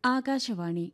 ആകാശവാണി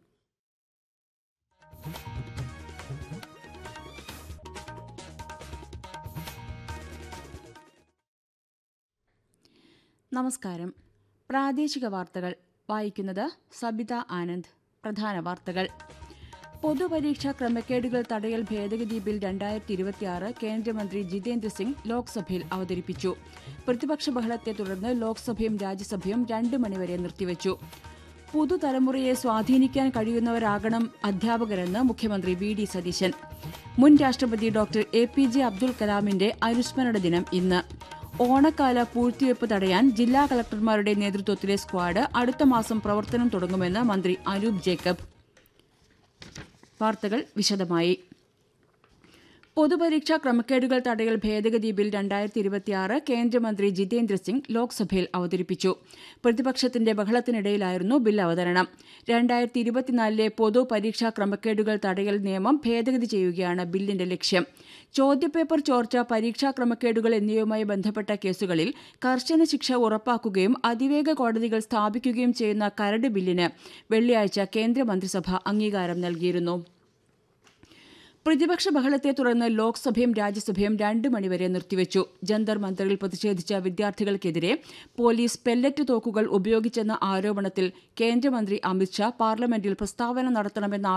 നമസ്കാരം പ്രാദേശിക വാർത്തകൾ വായിക്കുന്നത് സബിത ആനന്ദ് പ്രധാന വാർത്തകൾ പൊതുപരീക്ഷാ ക്രമക്കേടുകൾ തടയൽ ഭേദഗതി ബിൽ രണ്ടായിരത്തി ഇരുപത്തിയാറ് കേന്ദ്രമന്ത്രി ജിതേന്ദ്ര സിംഗ് ലോക്സഭയിൽ അവതരിപ്പിച്ചു പ്രതിപക്ഷ ബഹളത്തെ തുടർന്ന് ലോക്സഭയും രാജ്യസഭയും രണ്ട് മണിവരെ നിർത്തിവച്ചു പുതുതലമുറയെ സ്വാധീനിക്കാൻ കഴിയുന്നവരാകണം അധ്യാപകരെന്ന് മുഖ്യമന്ത്രി വി ഡി സതീശൻ മുൻ രാഷ്ട്രപതി doctor A P J Abdul കലാമിന്റെ അനുസ്മരണ ദിനം ഇന്ന് ഓണക്കാല പൂഴ്ത്തിവയ്പ് തടയാൻ ജില്ലാ കളക്ടർമാരുടെ നേതൃത്വത്തിലെ സ്ക്വാഡ് അടുത്ത മാസം പ്രവർത്തനം തുടങ്ങുമെന്ന് മന്ത്രി അനൂപ് ജേക്കബ് വാർത്തകൾ വിശദമായി പൊതുപരീക്ഷാ ക്രമക്കേടുകൾ തടയൽ ഭേദഗതി ബിൽ രണ്ടായിരത്തി ഇരുപത്തിയാറ് കേന്ദ്രമന്ത്രി ജിതേന്ദ്ര സിംഗ് ലോക്സഭയിൽ അവതരിപ്പിച്ചു പ്രതിപക്ഷത്തിന്റെ ബഹളത്തിനിടയിലായിരുന്നു ബിൽ അവതരണം രണ്ടായിരത്തി ഇരുപത്തിനാലിലെ പൊതുപരീക്ഷാ ക്രമക്കേടുകൾ തടയൽ നിയമം ഭേദഗതി ചെയ്യുകയാണ് ബില്ലിന്റെ ലക്ഷ്യം ചോദ്യപേപ്പർ ചോർച്ച പരീക്ഷാ ക്രമക്കേടുകൾ എന്നിവയുമായി ബന്ധപ്പെട്ട കേസുകളിൽ കർശന ശിക്ഷ ഉറപ്പാക്കുകയും അതിവേഗ കോടതികൾ സ്ഥാപിക്കുകയും ചെയ്യുന്ന കരട് ബില്ലിന് വെള്ളിയാഴ്ച കേന്ദ്രമന്ത്രിസഭ അംഗീകാരം നൽകിയിരുന്നു പ്രതിപക്ഷ ബഹളത്തെ തുടർന്ന് ലോക്സഭയും രാജ്യസഭയും രണ്ട് മണിവരെ നിർത്തിവച്ചു ജന്തർ മന്ദറിൽ പ്രതിഷേധിച്ച വിദ്യാർത്ഥികൾക്കെതിരെ പോലീസ് പെല്ലറ്റ് തോക്കുകൾ ഉപയോഗിച്ചെന്ന ആരോപണത്തിൽ കേന്ദ്രമന്ത്രി അമിത്ഷാ പാർലമെന്റിൽ പ്രസ്താവന നടത്തണമെന്ന